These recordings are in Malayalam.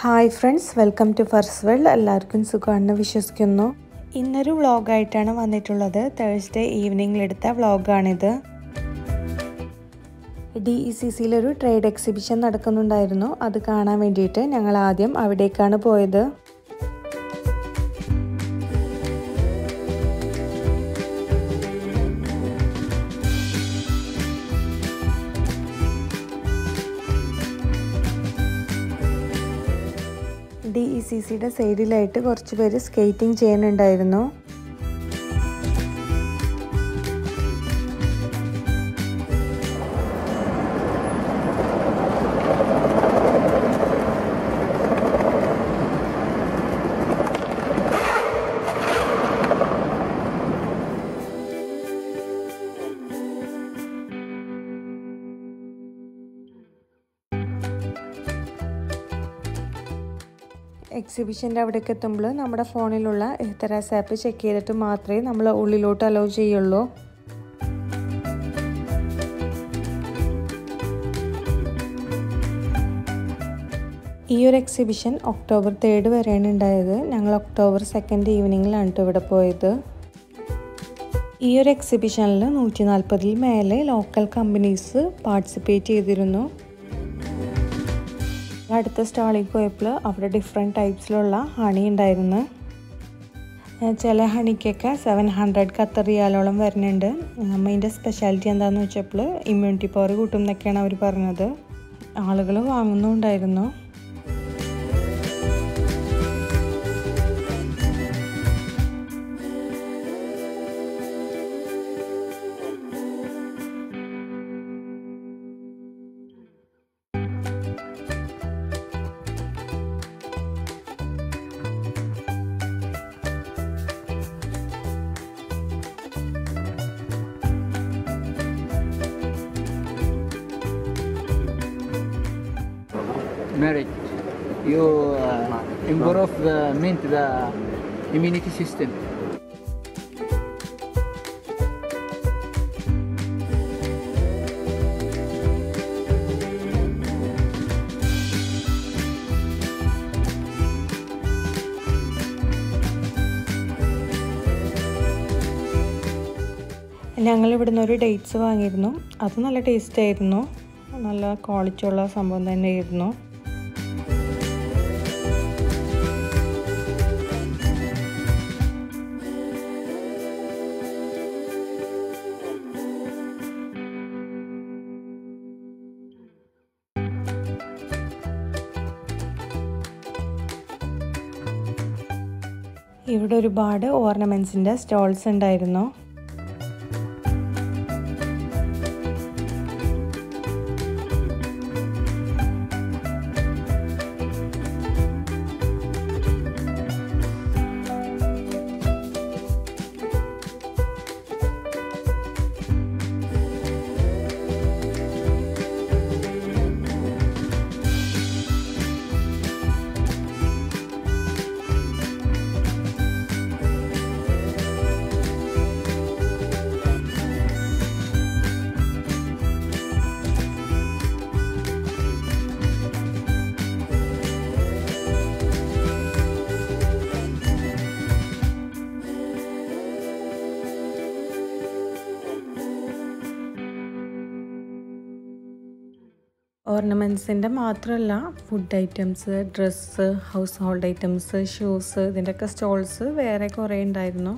ഹായ് ഫ്രണ്ട്സ് വെൽക്കം ടു ഫർസ് വേൾഡ് എല്ലാവർക്കും സുഖമാണെന്ന് വിശ്വസിക്കുന്നു ഇന്നൊരു വ്ളോഗായിട്ടാണ് വന്നിട്ടുള്ളത് തേഴ്സ്ഡേ ഈവനിങ്ങിലെടുത്ത വ്ളോഗാണിത് ഡി ഇ സി സിയിലൊരു ട്രേഡ് എക്സിബിഷൻ നടക്കുന്നുണ്ടായിരുന്നു അത് കാണാൻ വേണ്ടിയിട്ട് ഞങ്ങൾ ആദ്യം അവിടേക്കാണ് പോയത് ഡി ഇ സി സിയുടെ സൈഡിലായിട്ട് കുറച്ച് പേര് സ്കേറ്റിംഗ് ചെയ്യുന്നുണ്ടായിരുന്നു എക്സിബിഷൻ്റെ അവിടേക്ക് എത്തുമ്പോൾ നമ്മുടെ ഫോണിലുള്ള എഹ്തരാസ് ആപ്പ് ചെക്ക് ചെയ്തിട്ട് മാത്രമേ നമ്മൾ ഉള്ളിലോട്ട് അലോ ചെയ്യുള്ളൂ ഈ ഒരു എക്സിബിഷൻ ഒക്ടോബർ തേർഡ് വരെയാണ് ഉണ്ടായത് ഞങ്ങൾ ഒക്ടോബർ സെക്കൻഡ് ഈവനിങ്ങിലാണ് കേട്ടോ ഇവിടെ പോയത് ഈ ഒരു എക്സിബിഷനിൽ നൂറ്റി നാൽപ്പതിൽ മേലെ ലോക്കൽ കമ്പനീസ് പാർട്ടിസിപ്പേറ്റ് ചെയ്തിരുന്നു അടുത്ത സ്റ്റാളിൽ പോയപ്പോൾ അവിടെ ഡിഫറെൻറ്റ് ടൈപ്സിലുള്ള ഹണി ഉണ്ടായിരുന്നു ചില ഹണിക്കൊക്കെ സെവൻ ഹൺഡ്രഡ് ഖത്തർ റിയാലോളം വരുന്നുണ്ട് അമ്മേൻ്റെ സ്പെഷ്യാലിറ്റി എന്താണെന്ന് വെച്ചപ്പോൾ ഇമ്മ്യൂണിറ്റി പവർ കൂട്ടും എന്നൊക്കെയാണ് അവർ പറഞ്ഞത് ആളുകൾ വാങ്ങുന്നുണ്ടായിരുന്നു merit. You uh, improve the mint the immunity system. ഞങ്ങൾ ഇവിടുന്ന് ഒരു ഡേറ്റ്സ് വാങ്ങിയിരുന്നു അത് നല്ല ടേസ്റ്റ് ആയിരുന്നു നല്ല ക്വാളിറ്റി ഉള്ള സംഭവം തന്നെയായിരുന്നു ഇവിടെ ഒരുപാട് ഓർണമെൻറ്റ്സിൻ്റെ സ്റ്റോൾസ് ഉണ്ടായിരുന്നു ഓർണമെൻറ്റ്സിൻ്റെ മാത്രമല്ല food items dress household items shoes ഇതിൻ്റെയൊക്കെ സ്റ്റോൾസ് വേറെ കുറേ ഉണ്ടായിരുന്നു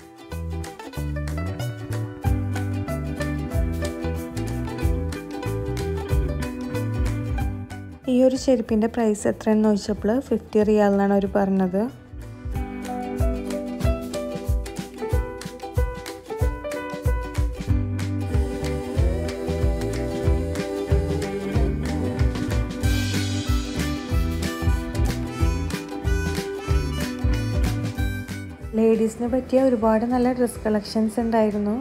ഈ ഒരു ചെരുപ്പിൻ്റെ പ്രൈസ് എത്രയെന്ന് ചോദിച്ചപ്പോൾ ഫിഫ്റ്റി റിയാൽ എന്നാണ് അവർ പറഞ്ഞത് ലേഡീസിന് പറ്റിയ ഒരുപാട് നല്ല ഡ്രസ് കളക്ഷൻസ് ഉണ്ടായിരുന്നു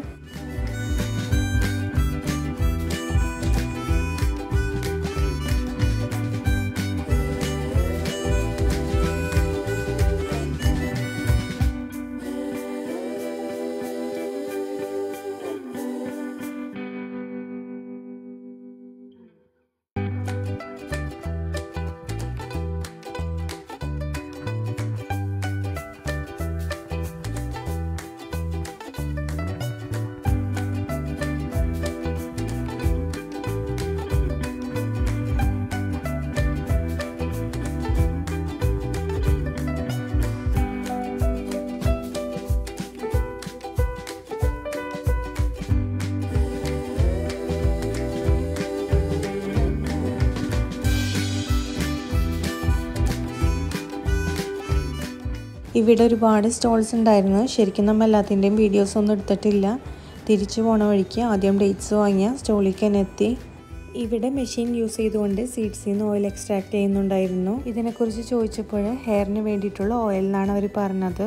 ഇവിടെ ഒരുപാട് സ്റ്റോൾസ് ഉണ്ടായിരുന്നു ശരിക്കും നമ്മൾ എല്ലാത്തിൻ്റെയും വീഡിയോസ് ഒന്നും എടുത്തിട്ടില്ല തിരിച്ചു പോണ വഴിക്ക് ആദ്യം ഡേറ്റ്സ് വാങ്ങിയ സ്റ്റോളിലേക്ക് തന്നെ എത്തി ഇവിടെ മെഷീൻ യൂസ് ചെയ്തുകൊണ്ട് സീഡ്സിൽ നിന്ന് ഓയിൽ എക്സ്ട്രാക്ട് ചെയ്യുന്നുണ്ടായിരുന്നു ഇതിനെക്കുറിച്ച് ചോദിച്ചപ്പോൾ ഹെയറിന് വേണ്ടിയിട്ടുള്ള ഓയിൽ എന്നാണ് അവർ പറഞ്ഞത്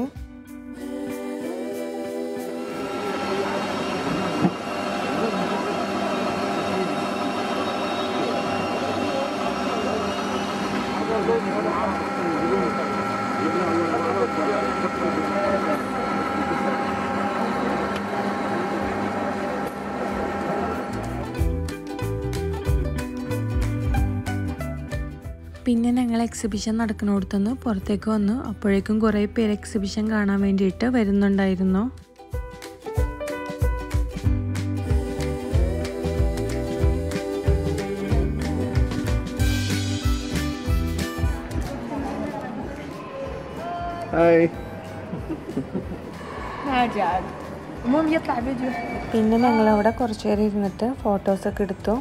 പിന്നെ ഞങ്ങൾ എക്സിബിഷൻ നടക്കുന്നിടത്തുനിന്ന് പുറത്തേക്ക് വന്നു അപ്പോഴേക്കും കുറേ പേര് എക്സിബിഷൻ കാണാൻ വേണ്ടിയിട്ട് വരുന്നുണ്ടായിരുന്നു هاي ناجي عاد المهم يطلع فيديو പിന്നെ ഞങ്ങൾ അവിടെ കുറച്ച് നേരം ഇരുന്നിട്ട് ഫോട്ടോസൊക്കെ എടുത്തു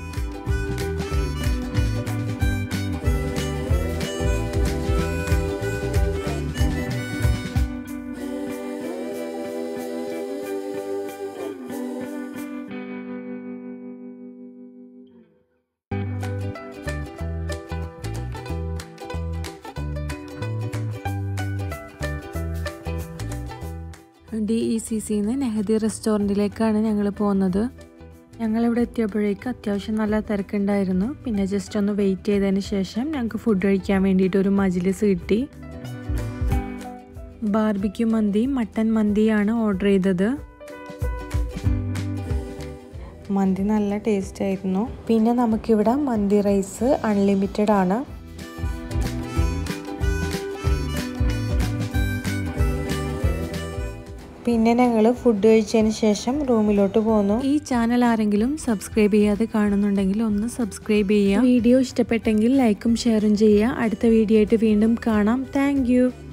ഡി ഇ സി സിന്ന് നെഹദി റെസ്റ്റോറൻറ്റിലേക്കാണ് ഞങ്ങൾ പോകുന്നത് ഞങ്ങളിവിടെ എത്തിയപ്പോഴേക്ക് അത്യാവശ്യം നല്ല തിരക്കുണ്ടായിരുന്നു പിന്നെ ജസ്റ്റ് ഒന്ന് വെയിറ്റ് ചെയ്തതിന് ശേഷം ഞങ്ങൾക്ക് ഫുഡ് കഴിക്കാൻ വേണ്ടിയിട്ട് ഒരു മജിലിസ് കിട്ടി ബാർബിക്യൂ മന്തി മട്ടൻ മന്തിയാണ് ഓർഡർ ചെയ്തത് മന്തി നല്ല ടേസ്റ്റ് ആയിരുന്നു പിന്നെ നമുക്കിവിടെ മന്തി റൈസ് അൺലിമിറ്റഡ് ആണ് പിന്നെ ഞങ്ങൾ ഫുഡ് കഴിച്ചതിന് ശേഷം റൂമിലോട്ട് പോന്നു ഈ ചാനൽ ആരെങ്കിലും സബ്സ്ക്രൈബ് ചെയ്യാതെ കാണുന്നുണ്ടെങ്കിൽ ഒന്ന് സബ്സ്ക്രൈബ് ചെയ്യുക വീഡിയോ ഇഷ്ടപ്പെട്ടെങ്കിൽ ലൈക്കും ഷെയറും ചെയ്യുക അടുത്ത വീഡിയോ ആയിട്ട് വീണ്ടും കാണാം താങ്ക്